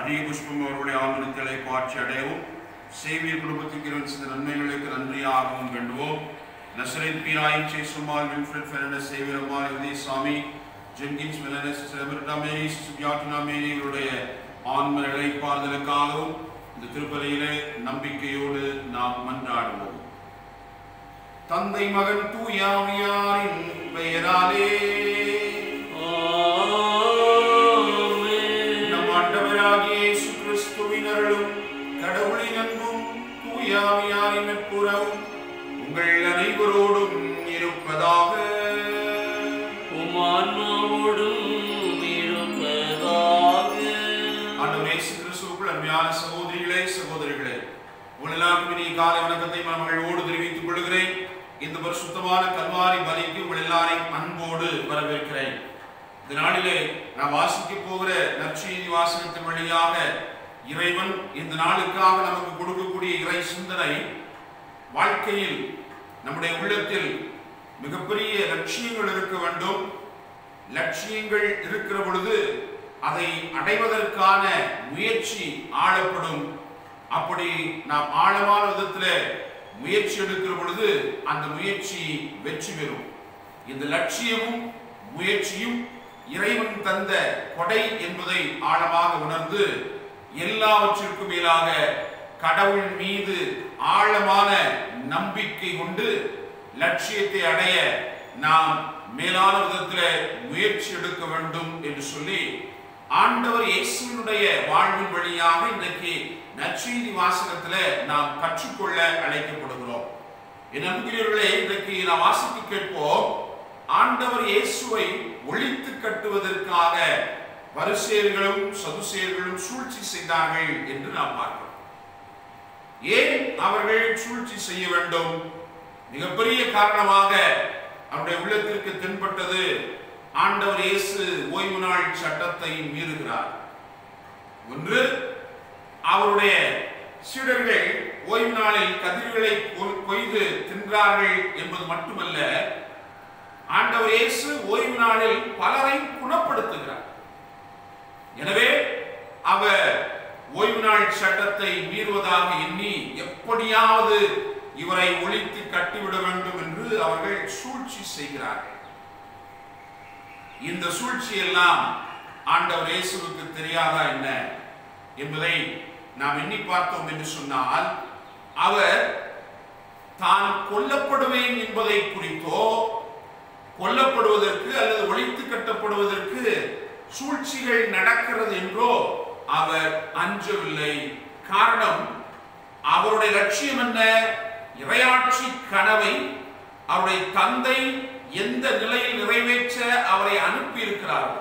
அதிக புஷ்பம் அவர்களுடைய ஆமணங்களை பாட்சி அடையவும் சேவியர் குடும்பத்துக்கு இறைவன் செய்த நன்மைகளுக்கு நன்றியாகவும் வேண்டுவோம் நசரேத் பீராயின் சேசுமால் வில்ஃபிரட் ஃபெர்னாண்டஸ் சேவியரமால் உதயசாமி ஜென்கின்ஸ் மெலனஸ் செலபிரிட்டா மேரி சுபியாட்டினா மேரி இவருடைய ஆன்ம இழைப்பாறுதலுக்காகவும் இந்த திருப்பலியிலே நம்பிக்கையோடு நாம் மன்றாடுவோம் தந்தை மகன் தூயாவியாரின் பெயராலே நம் ஆண்டவராகிய இயேசு கிறிஸ்துவின் அருளும் கடவுளின் அன்பும் தூயாவியாரின் நட்புறவும் உங்கள் அனைவரோடும் இருப்பதாக ஆண்டவர் இயேசு கிறிஸ்துவுக்குள் அருமையான சகோதரிகளே சகோதரிகளே உங்கள் எல்லாருக்கும் இனி காலை வணக்கத்தை நான் மகிழ்வோடு தெரிவித்துக் கொள்கிறேன் இந்த பரிசுத்தமான கல்வாரி பலிக்கு உங்கள் எல்லாரையும் அன்போடு வரவேற்கிறேன் இந்த நாளிலே நான் வாசிக்க போகிற நற்செய்தி வாசகத்தின் வழியாக இறைவன் இந்த நாளுக்காக நமக்கு கொடுக்கக்கூடிய இறை சிந்தனை வாழ்க்கையில் நம்முடைய உள்ளத்தில் மிகப்பெரிய லட்சியங்கள் இருக்க வேண்டும் லட்சியங்கள் இருக்கிற பொழுது அதை அடைவதற்கான முயற்சி ஆளப்படும் அப்படி நாம் ஆழமான விதத்தில் முயற்சி எடுக்கிற பொழுது அந்த முயற்சி வெற்றி பெறும் இந்த லட்சியமும் முயற்சியும் இறைவன் தந்த கொடை என்பதை ஆழமாக உணர்ந்து எல்லாவற்றிற்கும் மேலாக கடவுள் மீது ஆழமான நம்பிக்கை கொண்டு லட்சியத்தை அடைய நாம் மேலான விதத்தில் முயற்சி எடுக்க வேண்டும் என்று சொல்லி ஆண்டவர் இயேசுவினுடைய வாழ்வின் வழியாக இன்றைக்கு நற்செய்தி வாசகத்துல நாம் கற்றுக்கொள்ள அழைக்கப்படுகிறோம் என் அன்புகிறவர்களே இன்றைக்கு நாம் வாசிக்க கேட்போம் ஆண்டவர் இயேசுவை ஒழித்து கட்டுவதற்காக பரிசேர்களும் சதுசேர்களும் சூழ்ச்சி செய்தார்கள் என்று நாம் பார்க்கிறோம் ஏன் அவர்கள் சூழ்ச்சி செய்ய வேண்டும் மிகப்பெரிய காரணமாக அவருடைய உள்ளத்திற்கு தென்பட்டது ஆண்டவர் இயேசு ஓய்வு நாள் சட்டத்தை மீறுகிறார் ஒன்று அவருடைய சீடர்கள் ஓய்வு நாளில் கதிர்களை கொ- கொய்து தின்றார்கள் என்பது மட்டுமல்ல ஆண்டவர் இயேசு ஓய்வு நாளில் பலரை குணப்படுத்துகிறார் எனவே அவர் ஓய்வு நாள் சட்டத்தை மீறுவதாக எண்ணி எப்படியாவது இவரை ஒழித்து கட்டிவிட வேண்டும் என்று அவர்கள் சூழ்ச்சி செய்கிறார்கள் இந்த சூழ்ச்சி எல்லாம் ஆண்டவர் இயேசுவுக்கு தெரியாதா என்ன என்பதை நாம் எண்ணி பார்த்தோம் என்று சொன்னால் அவர் தான் கொல்லப்படுவேன் என்பதை குறித்தோ கொல்லப்படுவதற்கு அல்லது ஒழித்து கட்டப்படுவதற்கு சூழ்ச்சிகள் நடக்கிறது என்றோ அவர் அஞ்சவில்லை காரணம் அவருடைய லட்சியம் என்ன இறையாட்சி கனவை அவருடைய தந்தை எந்த நிலையில் நிறைவேற்ற அவரை அனுப்பி இருக்கிறார்கள்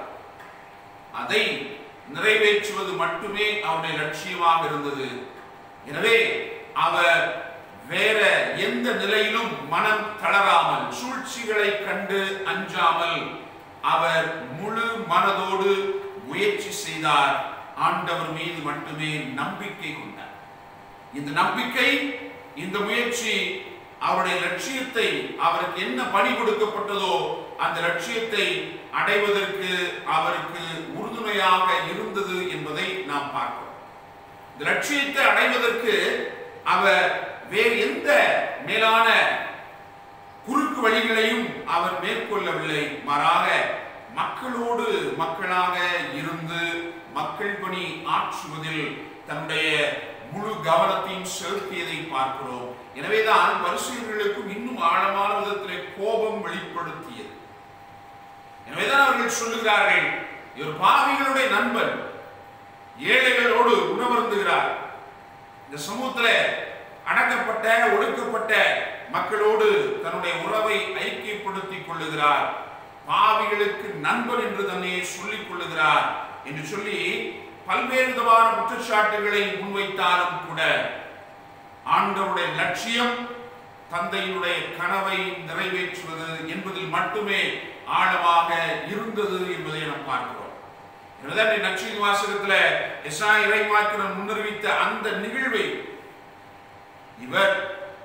அதை நிறைவேற்றுவது மட்டுமே அவருடைய லட்சியமாக இருந்தது எனவே அவர் வேற எந்த நிலையிலும் மனம் தளராமல் சூழ்ச்சிகளை கண்டு அஞ்சாமல் அவர் முழு மனதோடு முயற்சி செய்தார் ஆண்டவர் மீது மட்டுமே நம்பிக்கை கொண்டார் இந்த நம்பிக்கை இந்த முயற்சி அவருடைய லட்சியத்தை அவருக்கு என்ன பணி கொடுக்கப்பட்டதோ அந்த லட்சியத்தை அடைவதற்கு அவருக்கு உறுதுணையாக இருந்தது என்பதை நாம் பார்க்கிறோம் இந்த லட்சியத்தை அடைவதற்கு அவர் வேறு எந்த மேலான குறுக்கு வழிகளையும் அவர் மேற்கொள்ளவில்லை மாறாக மக்களோடு மக்களாக இருந்து மக்கள் பணி ஆற்றுவதில் தன்னுடைய முழு கவனத்தையும் செலுத்தியதை பார்க்கிறோம் எனவேதான் பரிசீலர்களுக்கும் இன்னும் ஆழமான விதத்திலே கோபம் வெளிப்படுத்தியது எனவேதான் அவர்கள் சொல்லுகிறார்கள் இவர் பாவிகளுடைய நண்பன் ஏழைகளோடு உணவருந்துகிறார் இந்த சமூகத்துல அடக்கப்பட்ட ஒடுக்கப்பட்ட மக்களோடு தன்னுடைய உறவை ஐக்கியப்படுத்திக் கொள்ளுகிறார் பாவிகளுக்கு நண்பன் என்று தன்னை சொல்லிக் கொள்ளுகிறார் என்று சொல்லி பல்வேறு விதமான குற்றச்சாட்டுகளை முன்வைத்தாலும் கூட ஆண்டவருடைய லட்சியம் தந்தையினுடைய கனவை நிறைவேற்றுவது என்பதில் மட்டுமே ஆழமாக இருந்தது என்பதை நாம் பார்க்கிறோம் எனவேதான் நட்சத்திர வாசகத்துல எஸ்ஆ இறைவாக்கினர் முன்னறிவித்த அந்த நிகழ்வை இவர்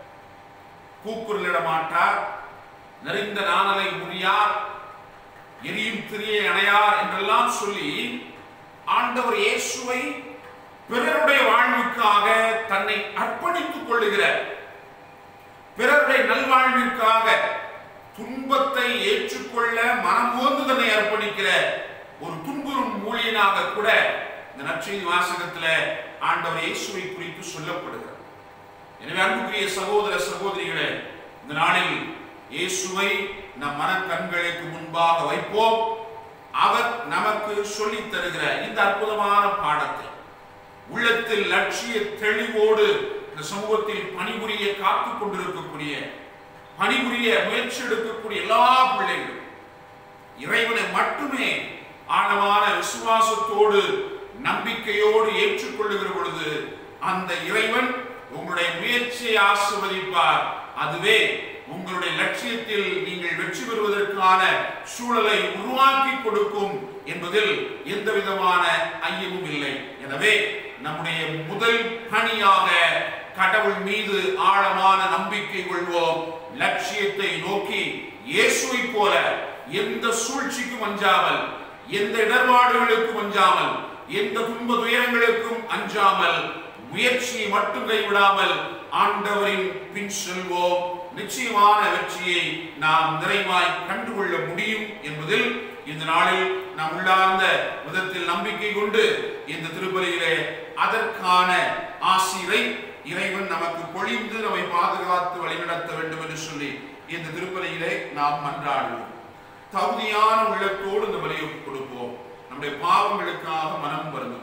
கூக்குரலிட மாட்டார் நெறிந்த நாணலை முறியார் எரியும் திரியை அணையார் என்றெல்லாம் சொல்லி ஆண்டவர் இயேசுவை பிறருடைய வாழ்வுக்காக தன்னை அர்ப்பணித்துக் கொள்ளுகிற பிறருடைய நல்வாழ்விற்காக துன்பத்தை ஏற்றுக்கொள்ள மனமோந்து தன்னை அர்ப்பணிக்கிற ஒரு துன்புறும் ஊழியனாக கூட இந்த நற்செய்தி வாசகத்துல ஆண்டவர் இயேசுவை குறித்து சொல்லப்படுகிறார் எனவே அன்புக்குரிய சகோதர சகோதரிகளே இந்த நாளில் இயேசுவை நம் மனக்கண்களுக்கு முன்பாக வைப்போம் அவர் நமக்கு சொல்லித் தருகிற இந்த அற்புதமான பாடத்தை உள்ளத்தில் லட்சிய தெளிவோடு இந்த சமூகத்தில் பணிபுரிய காத்துக் கொண்டிருக்கக்கூடிய பணிபுரிய முயற்சி எடுக்கக்கூடிய எல்லா பிள்ளைகளும் இறைவனை மட்டுமே ஆழமான விசுவாசத்தோடு நம்பிக்கையோடு ஏற்றுக்கொள்ளுகிற பொழுது அந்த இறைவன் உங்களுடைய முயற்சியை ஆசிர்வதிப்பார் அதுவே உங்களுடைய லட்சியத்தில் நீங்கள் வெற்றி பெறுவதற்கான சூழலை உருவாக்கி கொடுக்கும் என்பதில் எந்த விதமான ஐயமும் இல்லை எனவே நம்முடைய முதல் பணியாக கடவுள் மீது ஆழமான நம்பிக்கை கொள்வோம் லட்சியத்தை நோக்கி இயேசுவை போல எந்த சூழ்ச்சிக்கும் அஞ்சாமல் எந்த இடர்பாடுகளுக்கும் அஞ்சாமல் எந்த துன்ப துயரங்களுக்கும் அஞ்சாமல் முயற்சியை மட்டும் கைவிடாமல் ஆண்டவரின் பின் செல்வோம் நிச்சயமான வெற்றியை நாம் நிறைவாய் கண்டுகொள்ள முடியும் என்பதில் இந்த நாளில் நாம் உள்ளார்ந்த விதத்தில் நம்பிக்கை கொண்டு இந்த திருப்பலியிலே அதற்கான ஆசிரை இறைவன் நமக்கு பொழிந்து நம்மை பாதுகாத்து வழிநடத்த வேண்டும் என்று சொல்லி இந்த திருப்பலியிலே நாம் மன்றாடுவோம் தகுதியான உள்ளத்தோடு இந்த வழியை கொடுப்போம் நம்முடைய பாவங்களுக்காக மனம் வருந்துவோம்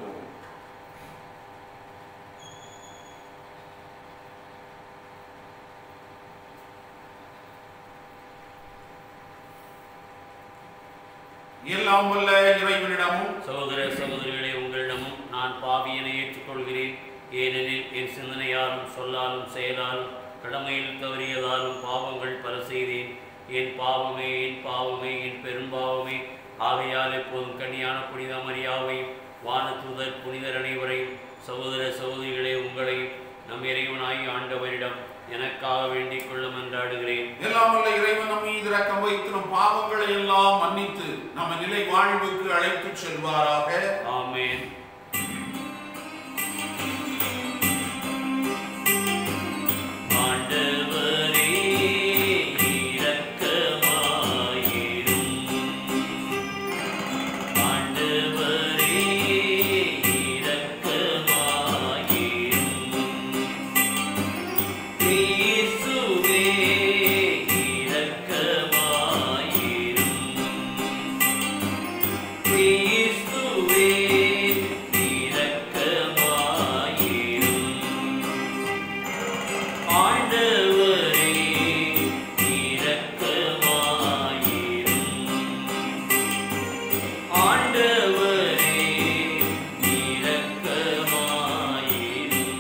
எல்லாம் வல்ல இறைவனிடமும் சகோதர சகோதரிகளே உங்களிடமும் நான் பாவியனை ஏற்றுக்கொள்கிறேன் ஏனெனில் என் சிந்தனையாலும் சொல்லாலும் செயலாலும் கடமையில் தவறியதாலும் பாவங்கள் பல செய்தேன் என் பாவமே என் பாவமே என் பெரும்பாவமே ஆகையால் எப்போதும் கன்னியான புனித மரியாவையும் வானதூதர் புனிதர் அனைவரையும் சகோதர சகோதரிகளே உங்களையும் நம் இறைவனாகி ஆண்டவரிடம் எனக்காக வேண்டிக் கொள்ள மன்றாடுகிறேன் எல்லாம் வல்ல இறைவன் நம் மீது இரக்கம் வைத்து நம் பாவங்களை எல்லாம் மன்னித்து நம்ம நிலை வாழ்வுக்கு அழைத்து செல்வாராக ஆமென் ஆண்டவரே இரக்கமாயிரும் ஆண்டவரே இரக்கமாயிரும் இயேசுவே இரக்கமாயிரும் கிறிஸ்துவே இரக்கமாயிரும் ஆண்டவரே இரக்கமாயிரும் ஆண்டவரே இரக்கமாயிரும்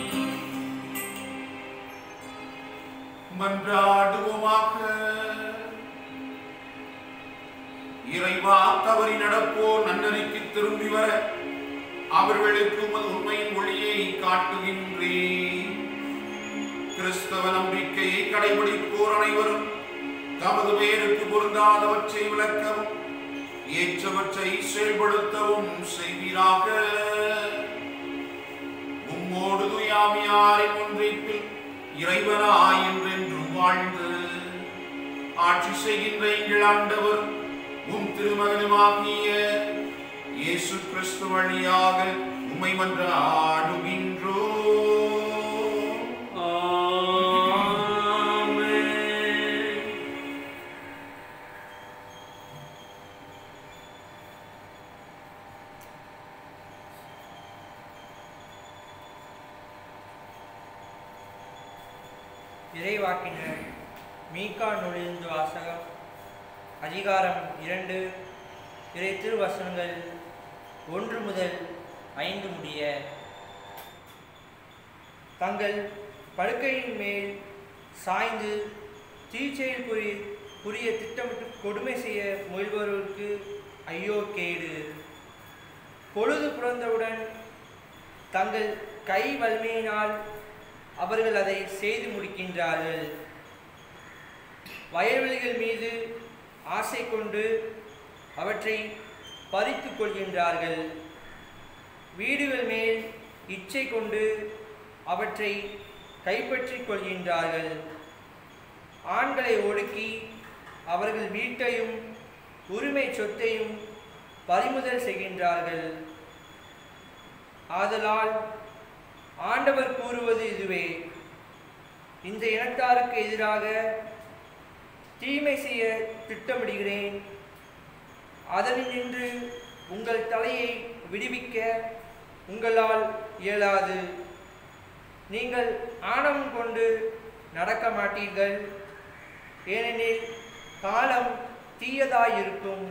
மன்றாடுவோமாக இறைவா தவறி நடப்போர் நன்னறிக்கு திரும்பி வர அவர்களுக்கு உமது உண்மையின் ஒளியை காட்டுகின்றேன் கிறிஸ்தவ நம்பிக்கையை கடைபிடிப்போர் அனைவரும் தமது பெயருக்கு பொருந்தாதவற்றை விளக்கவும் ஏற்றவற்றை செயல்படுத்தவும் செய்வீராக உம்மோடு துயாமியாரின் ஒன்றிப்பில் இறைவனாய் என்றென்றும் வாழ்ந்து ஆட்சி செய்கின்ற எங்கள் ஆண்டவர் உம் திருமகனுமாகிய இயேசு கிறிஸ்து வழியாக உம்மை மன்றாடுகின்றோ ஆமென் இறைவாக்கினர் மீகா நூலிலிருந்து வாசகம் அதிகாரம் இரண்டு இறை திருவசனங்கள் ஒன்று முதல் ஐந்து முடிய தங்கள் படுக்கையின் மேல் சாய்ந்து தீச்செயல் புரி புரிய திட்டமிட்டு கொடுமை செய்ய முயல்பவர்களுக்கு ஐயோ கேடு பொழுது புறந்தவுடன் தங்கள் கை வலிமையினால் அவர்கள் அதை செய்து முடிக்கின்றார்கள் வயல்வெளிகள் மீது ஆசை கொண்டு அவற்றை பறித்துக் கொள்கின்றார்கள் வீடுகள் மேல் இச்சை கொண்டு அவற்றை கைப்பற்றிக் கொள்கின்றார்கள் ஆண்களை ஒடுக்கி அவர்கள் வீட்டையும் உரிமை சொத்தையும் பறிமுதல் செய்கின்றார்கள் ஆதலால் ஆண்டவர் கூறுவது இதுவே இந்த இனத்தாருக்கு எதிராக தீமை செய்ய திட்டமிடுகிறேன் அதனின்று உங்கள் தலையை விடுவிக்க உங்களால் இயலாது நீங்கள் ஆணவம் கொண்டு நடக்க மாட்டீர்கள் ஏனெனில் காலம் தீயதாயிருக்கும்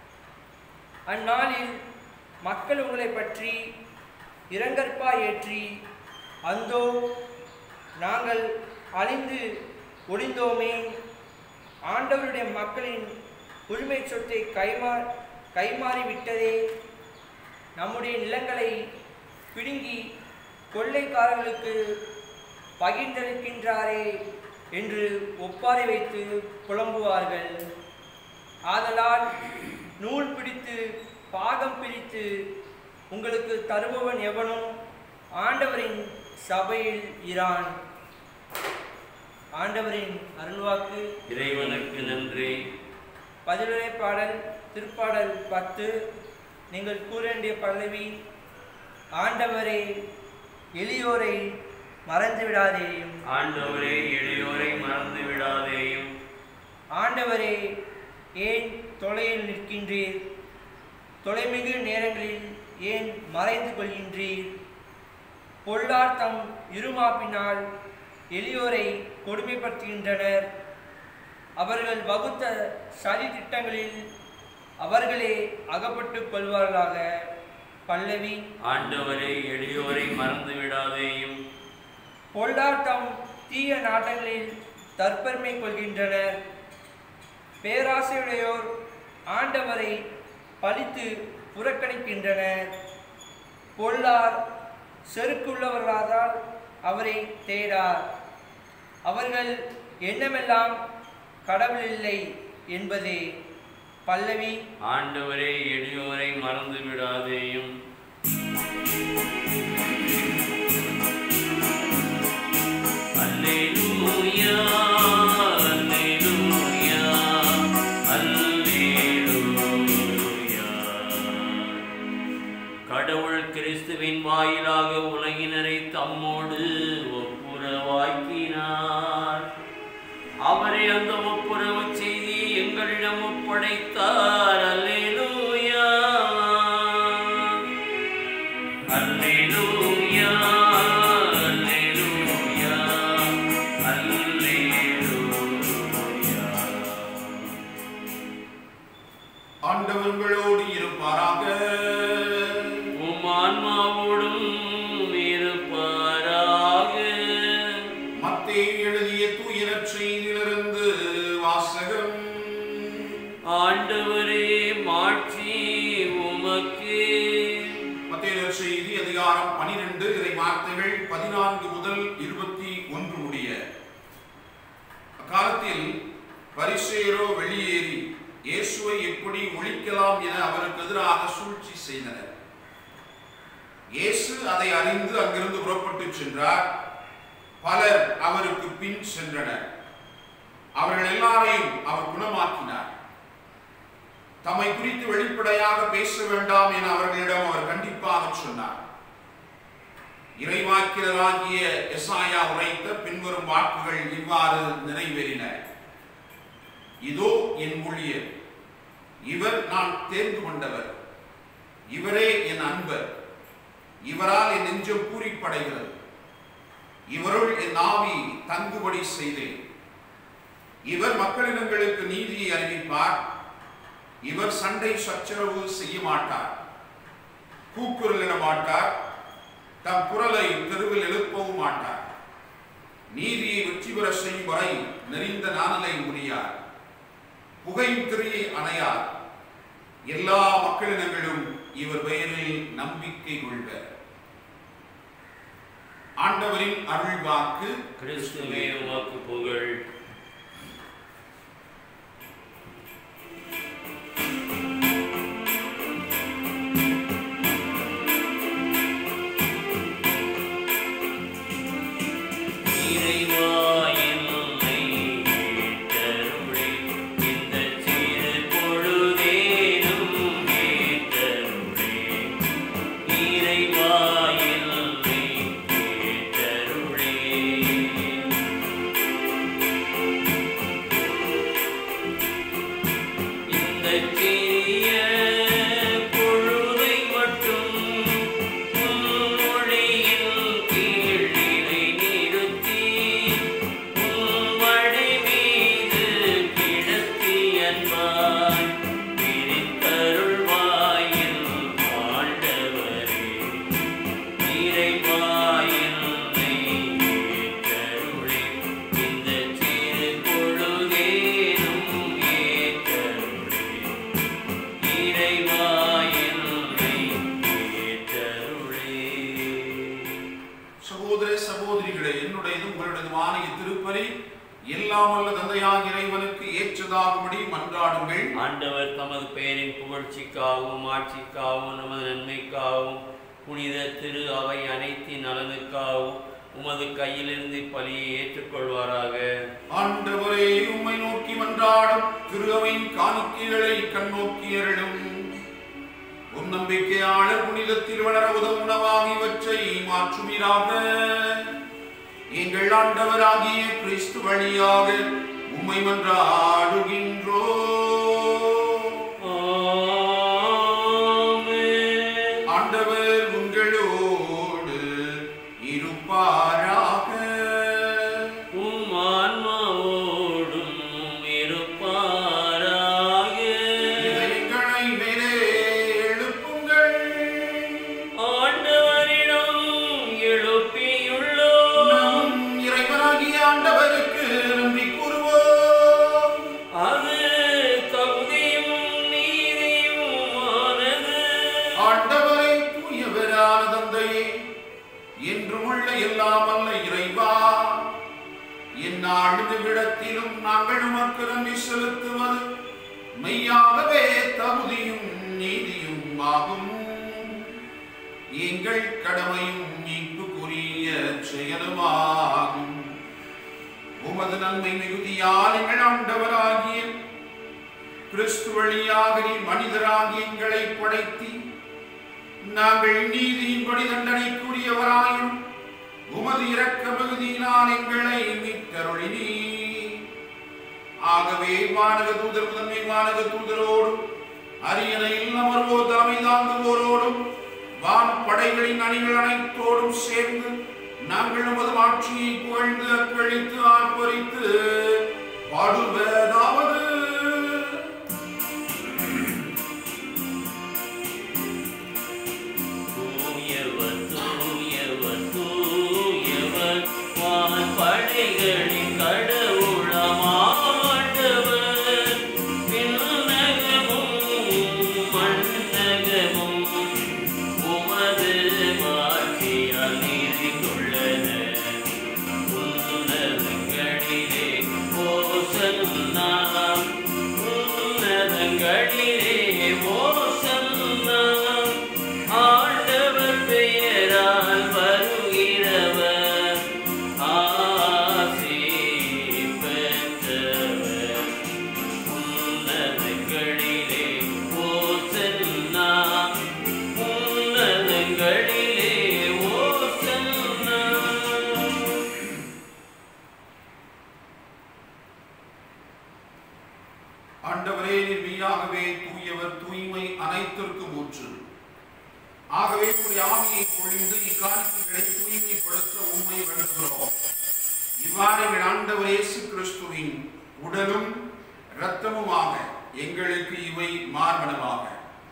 அந்நாளில் மக்கள் உங்களை பற்றி இரங்கற்பாய் ஏற்றி அந்தோ நாங்கள் அழிந்து ஒளிந்தோமே ஆண்டவருடைய மக்களின் உரிமை சொத்தை கைமா கைமாறி விட்டதே நம்முடைய நிலங்களை பிடுங்கி கொள்ளைக்காரர்களுக்கு பகிர்ந்தளிக்கின்றாரே என்று ஒப்பாரி வைத்து புலம்புவார்கள் ஆதலால் நூல் பிடித்து பாகம் பிரித்து உங்களுக்கு தருபவன் எவனும் ஆண்டவரின் சபையில் இரான் ஆண்டவரின் அருள்வாக்கு இறைவனுக்கு நன்றி பதிலுரை பாடல் திருப்பாடல் பத்து நீங்கள் கூற வேண்டிய பல்லவி ஆண்டவரே எளியோரை மறந்து விடாதேயும் ஆண்டவரே எளியோரை மறந்து விடாதேயும் ஆண்டவரே ஏன் தொலையில் நிற்கின்றீர் தொலைமிகு நேரங்களில் ஏன் மறைந்து கொள்கின்றீர் பொல்லார் தம் இருமாப்பினால் எளியோரை கொடுமைப்படுத்துகின்றனர் அவர்கள் வகுத்த சதி திட்டங்களில் அவர்களே அகப்பட்டுக் கொள்வார்களாக பல்லவி ஆண்டவரே எளியோரை மறந்து விடாதேயும் பொல்லார் தம் தீய நாட்டங்களில் தற்பெருமை கொள்கின்றனர் பேராசையுடையோர் ஆண்டவரை பழித்து புறக்கணிக்கின்றனர் பொல்லார் செருக்குள்ளவர்களாதால் அவரை தேடார் அவர்கள் எண்ணமெல்லாம் கடவுள் இல்லை என்பதே பல்லவி ஆண்டவரே எளியோரை மறந்து விடாதேயும் அல்லேலூயா அல்லேலூயா அல்லேலூயா கடவுள் கிறிஸ்துவின் வாயிலாக உலகினரை தம்மோடு ஒப்புரவாக்கினார் அவரே அந்த ஒப்புரவு செய்தி எங்களிடம் ஒப்படைத்தார் அல்லேலூயா அல்லேலூயா அல்லேலூயா அல்லேலூயா ஆண்டவர் உங்களோடு இருப்பாராக உம் ஆன்மாவோடும் இருப்பாராக மத்தேயு எழுதிய தூய செய்தியிலிருந்து வாசகம் ஆண்டவரே மாட்சி உமக்கு மத்தேயு செய்தி அதிகாரம் 12 இறை வார்த்தைகள் பதினான்கு முதல் இருபத்தி ஒன்று முடிய அக்காலத்தில் பரிசேயரோ வெளியேறி இயேசுவை எப்படி ஒழிக்கலாம் என அவருக்கு எதிராக சூழ்ச்சி செய்தனர் இயேசு அதை அறிந்து அங்கிருந்து புறப்பட்டு சென்றார் பலர் அவருக்கு பின் சென்றனர் அவர்கள் எல்லாரையும் அவர் குணமாக்கினார் தம்மை குறித்து வெளிப்படையாக பேச வேண்டாம் என அவர்களிடம் அவர் கண்டிப்பாக சொன்னார் இறைவாக்கியராகிய எசாயா உரைத்த பின்வரும் வாக்குகள் இவ்வாறு நிறைவேறின இதோ என் ஊழியர் இவர் நான் தேர்ந்து கொண்டவர் இவரே என் அன்பர் இவரால் என் நெஞ்சம் பூரிப்படைகிறது இவருள் என் ஆவி தங்குபடி செய்தேன் இவர் மக்களினங்களுக்கு நீதியை அறிவிப்பார் இவர் சண்டை சச்சரவு செய்ய மாட்டார் கூக்குரலிட மாட்டார் தம் குரலை தெருவில் எழுப்பவும் மாட்டார் நீதியை வெற்றி பெற செய்யும் வரை நெறிந்த நாணலை முடியார் புகையும் திரையை அணையார் எல்லா மக்களினங்களும் இவர் பெயரில் நம்பிக்கை கொள்வர் ஆண்டவரின் அருள் வாக்கு கிறிஸ்துவே உமக்கு புகழ் இறைவா என்னை ஏற்றருளே இந்த சிறு பொழுதேனும் ஏற்றருளே இறைவா என்னை ஏற்றருளே இந்த சிறிய பொழுதை மட்டும் உன் மொழியின் கீழ் இதை நிறுத்தி உன் வழி மீது கிடத்தி அன்பாய் விரித்தருள்வாயில் ஆண்டவரே இறைவாயில் ஏற்றருளே இந்த சிறு பொழுதேனும் ஏற்றருளே இறைவாயில் ஏற்றருளே சகோதர சகோதரிகளே என்னுடையது உங்களுடையதுமான இத்திருப்பலி எல்லாம் வல்ல தந்தையாக இறைவனுக்கு ஏற்றதாகும்படி மன்றாடுங்கள் ஆண்டவர் தமது பெயரின் புகழ்ச்சிக்காகவும் ஆட்சிக்காகவும் நமது நன்மைக்காகவும் புனித திரு அவை அனைத்தின் நலனுக்காகவும் உமது கையிலிருந்து பலியை ஏற்றுக்கொள்வாராக ஆண்டவரே உம்மை நோக்கி மன்றாடும் திருவையின் காணிக்கைகளை கண்ணோக்கி அருளும் உம் நம்பிக்கையாளர் புனிதத்தில் வளர உதவும் உணவாக இவற்றை மாற்றுவீராக எங்கள் ஆண்டவராகிய கிறிஸ்து வழியாக உம்மை மன்றாடுகின்றோ ஆமென். ஆண்டவர் உங்களோடு இருப்பாராக உம் ஆன்மாவோடும் இருப்பாராக இதயங்களை மேலே எழுப்புங்கள் ஆண்டவரிடம் எழுப்பியுள்ளோம் நம் இறைவனாகிய ஆண்டவருக்கு நன்றி கூறுவோம் அது தகுதியும் நீதியுமானது ஆண்டவரை தூயவரான தந்தையே என்றும் உள்ள எல்லாம் அல்ல இறைவா எந்நாளும் விடத்திலும் நாங்கள் உமக்கு நன்றி செலுத்துவது மெய்யாகவே தகுதியும் நீதியும் ஆகும் எங்கள் கடமையும் மீட்புக்குரிய செயலுமாகும் உமது நன்மை மிகுதியால் எங்கள் ஆண்டவராகிய கிறிஸ்து வழியாக நீ மனிதராகி எங்களை படைத்தி நாங்கள் நீதியின்படி தண்டனைக்குரியவராயும் உமது இரக்க மிகுதியினால் எங்களை மீட்டருளினீ ஆகவே வானக தூதர் முதன்மை வானக தூதரோடும் அரியணையில் அமர்வோர் தலைமை தாங்குவோரோடும் வான் படைகளின் அணிகள் அனைத்தோடும் சேர்ந்து நாங்கள் உமது ஆட்சியை புகழ்ந்து அக்களித்து ஆர்ப்பரித்து பாடுவதாவது தூயவர் தூயவர் தூயவர் வான் படைகளின் கடவுளமாண்டவர் விண்ணகமும் மண்ணகமும் உமது மாட்சியால் நிறைந்துள்ளன உன்னதங்களிலே ஓசன்னா உன்னதங்களிலே ஓசன்னா ஆண்டவர் பெயரால் வருகிறவர் ஆசி பெற்றவர் உன்னதங்களிலே ஓசன்னா உன்னதங்களிலே ஓசன்னா ஆண்டவரே நீர் மெய்யாகவே தூயவர் தூய்மை அனைத்திற்கும் ஊற்று ஆகவே உடைய ஆவியை பொழிந்து இக்காணிக்கைகளை தூய்மைப்படுத்த உண்மை வேண்டுகிறோம் இவ்வாறு எங்கள் ஆண்டவர் இயேசு கிறிஸ்துவின் உடலும் இரத்தமுமாக எங்களுக்கு இவை மார்பனமாக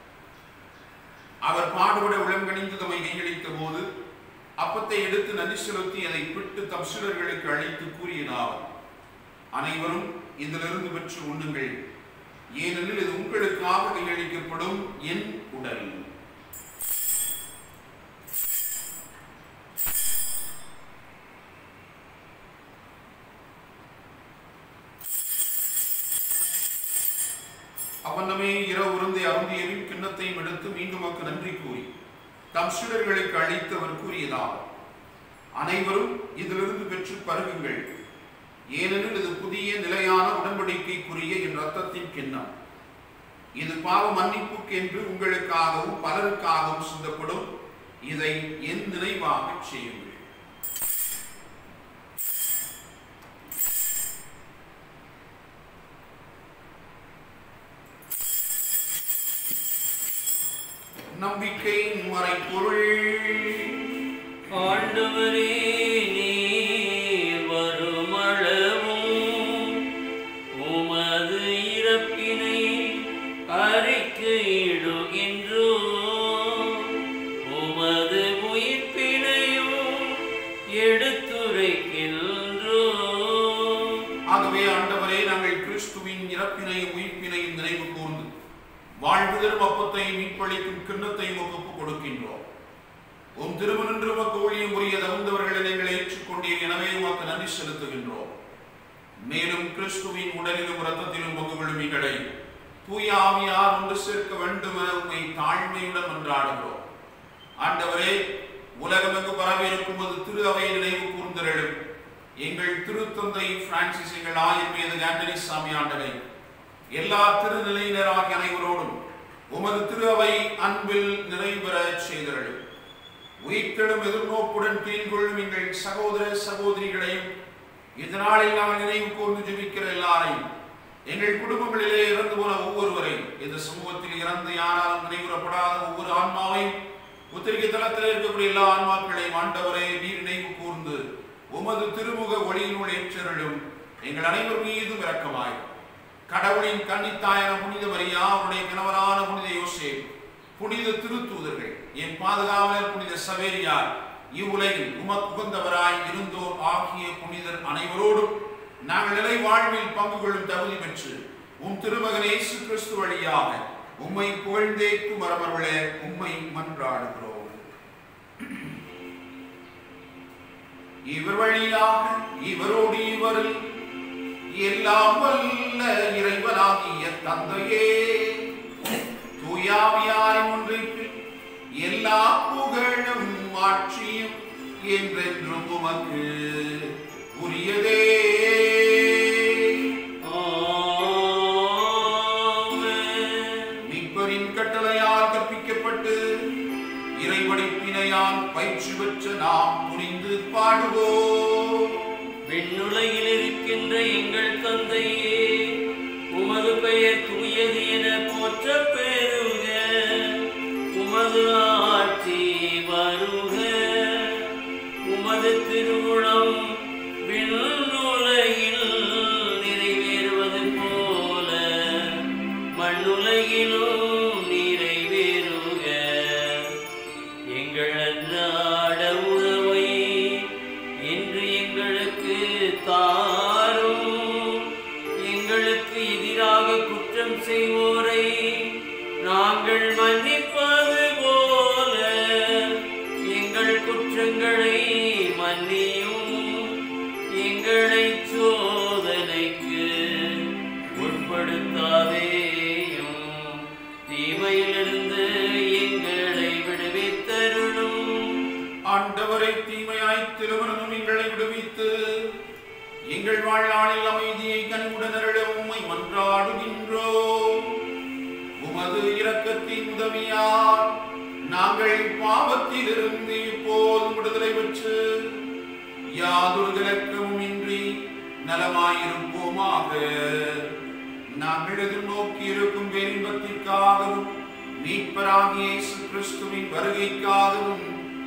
அவர் பாடுபட உளங்கணிந்து தம்மை கையளித்த போது அப்பத்தை எடுத்து நன்றி செலுத்தி அதை பிட்டு தம் சிலர்களுக்கு அழைத்து கூறியதாவது அனைவரும் இதிலிருந்து பெற்று உண்ணுங்கள் ஏனெனில் இது உங்களுக்காக கையளிக்கப்படும் என் உடல் அவனமே இரவு உருந்தை அருந்தியவின் கிண்ணத்தையும் எடுத்து மீண்டும் அக்கு நன்றி கூறி தம் சீடர்களுக்கு அளித்தவர் கூறியதாவது அனைவரும் இதிலிருந்து பெற்று பருகுங்கள் ஏனெனில் இது புதிய நிலையான உடன்படிக்கைக்குரிய என் ரத்தத்தின் கிண்ணம் இது பாவ மன்னிப்புக்கு என்று உங்களுக்காகவும் பலருக்காகவும் சிந்தப்படும் இதை என் நினைவாக செய்யுங்கள் நம்பிக்கையின் மறைப்பொருள் ஆண்டவரே நீர் வருமளவும் உமது இறப்பினை அறிக்கையிடுகின்றோ உமது உயிர்ப்பினையும் எடுத்துரைக்கின்றோ ஆகவே ஆண்டவரே நாங்கள் கிறிஸ்துவின் இறப்பினையும் உயிர்ப்பினையும் நினைவு கூர்ந்து வாழ்வுதரும் அப்பத்தையும் மீட்பளிக்கும் கிண்ணத்தையும் ஒப்புக் கொடுக்கின்றோம் உம் திருமணன்று உமக்கு ஊழியம் புரிய தகுந்தவர்களை நீங்கள் ஏற்றுக்கொண்டீர் எனவே உமக்கு நன்றி செலுத்துகின்றோம் மேலும் கிறிஸ்துவின் உடலிலும் இரத்தத்திலும் பங்கு கொள்ளும் எங்களை தூய ஆவியார் ஒன்று சேர்க்க வேண்டும் என உம்மை தாழ்மையுடன் மன்றாடுகிறோம் ஆண்டவரே உலகமெங்கு பரவியிருக்கும் அது திரு அவையை நினைவு கூர்ந்திரலும் எங்கள் திருத்தந்தை பிரான்சிஸ் எங்கள் ஆயர் மீது ஆண்டனி சாமி ஆண்டவை எல்லா திருநிலையினராகிய அனைவரோடும் உமது திரு அவை அன்பில் நிறைவுற செய்தரலும் உயிர்த்தெழும் எதிர்நோக்குடன் தீர்கொள்ளும் எங்கள் சகோதர சகோதரிகளையும் இந்த நாளில் நாங்கள் நினைவு கூர்ந்து ஜெபிக்கிற எல்லாரையும் எங்கள் குடும்பங்களிலே இறந்து போன ஒவ்வொருவரையும் இந்த சமூகத்தில் இறந்து யாராலும் நினைவுறப்படாத ஒவ்வொரு ஆன்மாவையும் உத்திரிகை தளத்தில் இருக்கக்கூடிய எல்லா ஆன்மாக்களையும் ஆண்டவரே நீர் நினைவு கூர்ந்து உமது திருமுக ஒளியினுள் ஏற்றருளும் எங்கள் அனைவர் மீதும் இரக்கமாய் கடவுளின் கன்னித்தாயான புனித மரியா அவருடைய கணவரான புனித யோசேப் புனித திருத்தூதர்கள் என் பாதுகாவலர் புனித சவேரியார் இவ்வுலகில் உமக்கு உகந்தவராய் இருந்தோர் ஆகிய புனிதர் அனைவரோடும் நாங்கள் நிலை வாழ்வில் பங்கு கொள்ளும் தகுதி பெற்று உம் திருமகன் இயேசு கிறிஸ்து வழியாக உம்மை புகழ்ந்தேக்கு மரமருள உம்மை மன்றாடுகிறோம் இவர் வழியாக இவரோடு இவரில் எல்லாம் வல்ல இறைவனாகிய தந்தையே தூயாவியாரின் ஒன்றிப்பில் எல்லா புகழும் ஆட்சியும் என்றென்றும் உமக்கு உரியதே ஆமென். மீட்பரின் கட்டளையால் கற்பிக்கப்பட்டு இறைவடிப்பினையால் பயிற்சி பெற்ற நாம் புரிந்து பாடுவோம் விண்ணுலகில் இருக்கின்ற எங்கள் தந்தையே உமது பெயர் தூயது என போற்ற பெறுக உமது ஆட்சி வருக உமது திருவுளம் விண்ணுலகில் நிறைவேறுவது போல மண்ணுலகிலும் நிறைவேறுக எங்கள் அன்றாட உணவை இன்று எங்களுக்கு தாரும் எங்களுக்கு எதிராக குற்றம் செய்வோரை நாங்கள் மன்னிப்பது போல எங்கள் குற்றங்களை மன்னியும் எங்களை சோதனைக்கு உட்படுத்தாதேயும் தீமையிலிருந்து எங்களை விடுவித்தருளும் ஆண்டவரை தீமையாய் திருமணம் எங்களை விடுவித்து எங்கள் வாழ்நாளில் அமைதியை கனிவுடன் அருள உம்மை மன்றாடுகின்றோம் உமது இரக்கத்தின் உதவியால் நாங்கள் பாவத்திலிருந்து இப்போது விடுதலை பெற்று யாதொரு கலக்கமும் இன்றி நலமாயிருப்போமாக நாங்கள் எதிர்நோக்கி இருக்கும் பேரின்பத்திற்காகவும் மீட்பராகிய இயேசு கிறிஸ்துவின் வருகைக்காகவும்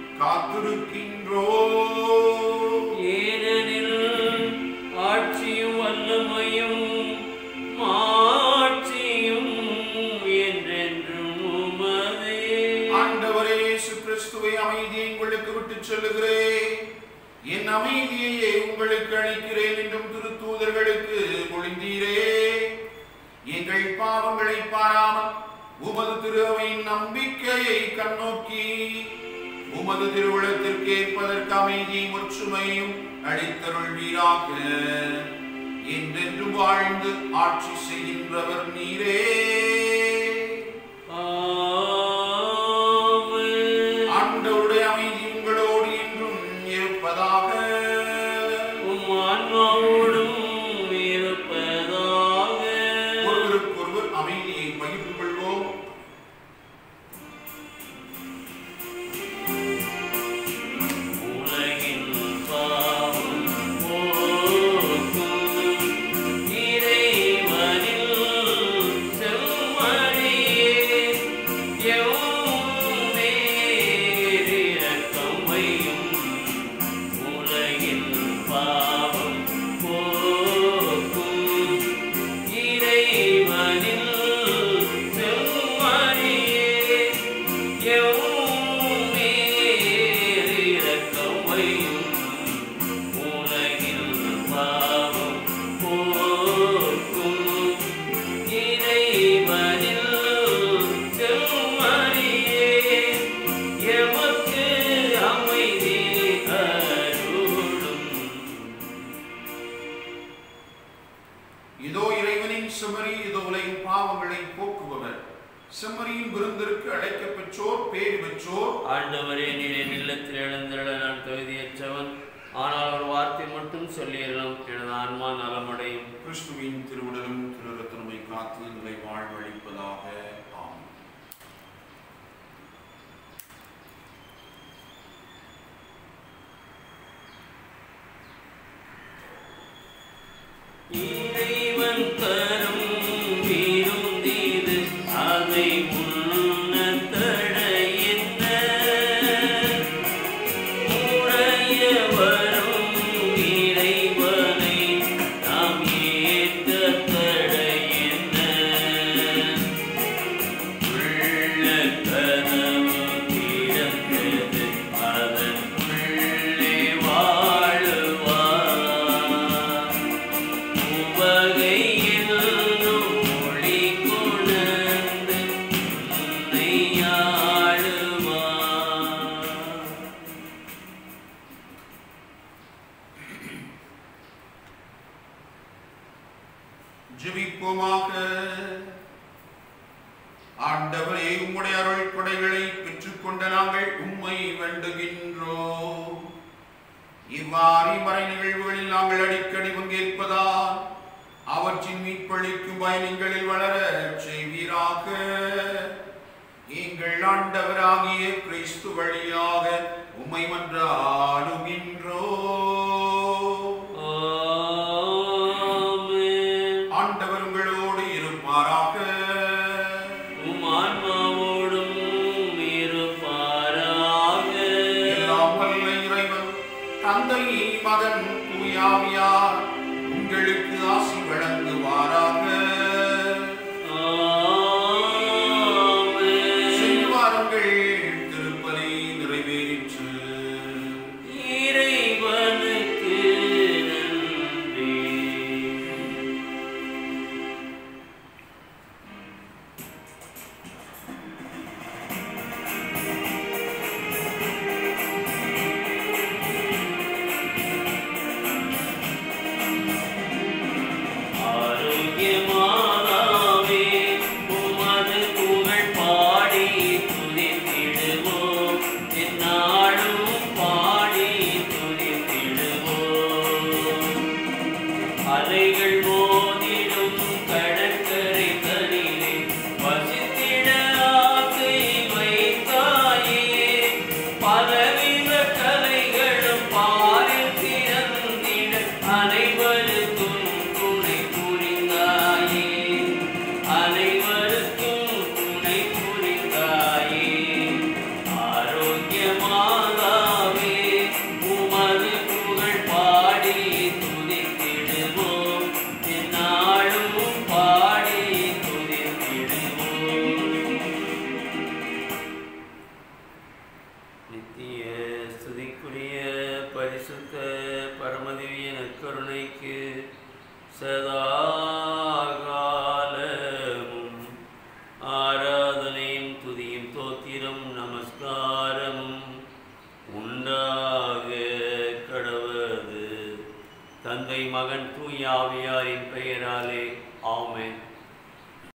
காத்திருக்கின்றோம் ஏனெனில் ஆட்சியும் வல்லமையும் மாட்சியும் என்றென்றும் உமதே ஆண்டவரே இயேசு கிறிஸ்துவை அமைதியை உங்களுக்கு விட்டுச் சொல்லுகிறேன் என் அமைதியையே உங்களுக்கு அளிக்கிறேன் என்றும் திருத்தூதர்களுக்கு மொழிந்தீரே எங்கள் பாவங்களை பாராமல் உமது திருவையின் நம்பிக்கையை கண்ணோக்கி உமது திருவுளத்திற்கு ஏற்பதற்கு அமைதியும் ஒற்றுமையும் அளித்தருள்வீராக என்றென்றும் வாழ்ந்து ஆட்சி செய்கின்றவர் நீரே ஆமென். ஆண்டவருடைய அமைதி உங்களோடு என்றும் இருப்பதாக செம்மறி இது உலகின் பாவங்களை போக்குபவர் செம்மறியின் விருந்திற்கு அழைக்கப் பெற்றோர் பேறு பெற்றோர் ஆண்டவரே நீர் என் இல்லத்தில் எழுந்திருள நான் தகுதியற்றவன் ஆனால் ஒரு வார்த்தை மட்டும் சொல்லிடலாம் எனது ஆன்மா நலமடையும் கிறிஸ்துவின் திருவுடலும் திருரத்தனமை காத்து நிலை வாழ்வழிப்பதாக ஆமென் இறைவன் தரும் விருந்தீது அதை உண்ணத் தடையின்ன உடையவரும் இறைவனை நாம் ஏற்கத் தடையின்ன உள்ள கதவு திறந்தது அதன் உள்ளே வாழுவார் உவகையில் மொழி கொணர்ந்து உன்னை ஆளுவார் ஜெபிப்போமாக ஆண்டவரே உம்முடைய அருள் கொடைகளை பெற்றுக்கொண்ட நாங்கள் உம்மை வேண்டுகின்றோம் இவ்வாறு மறை நிகழ்வுகளில் நாங்கள் அடிக்கடி பங்கேற்பதால் அவற்றின் மீட்பளிக்கும் பயணங்களில் வளர செய்வீராக எங்கள் ஆண்டவராகிய கிறிஸ்து வழியாக உம்மை மன்றாடுகின்றோம் ஆமென். ஆண்டவர் உங்களோடு இருப்பாராக உம் ஆன்மாவோடும் இருப்பாராக. எல்லாம் வல்ல இறைவன் தந்தை மகன் தூயாவியார் உங்களுக்கு ஆசி வழங்குவாராக ஆமென். செல்வாருங்கள் திருப்பலி நிறைவேறிற்று இறைவனுக்கு நன்றி ஆரோக்கியமானாவே உமது புகழ் பாடி துதித்திடுவோம் எந்நாளும் பாடி துதித்திடுவோம் அலைகள் மோதிடும் கடற்கரை தனிலே வசித்திட ஆசை வைத்தாயே பலவித கலைகளும் பாரில் திறந்திட அனைவருக்கும் துணை புரிந்தாயே அனைவருக்கும் துணை புரிந்தாயே ஆரோக்கியமாகவே உமது புகழ் பாடி துதித்திடுவோம் எந்நாளும் பாடி துதித்திடுவோம் நித்திய ஸ்துதிக்குரிய பரிசுத்த பரமதிவிய நற்கருணைக்கு சதாகாலமும் ஆராதனையும் துதியும் தோத்திரம் நமஸ்காரமும் உண்டாக கடவது தந்தை மகன் தூயாவியாரின் பெயராலே ஆமென்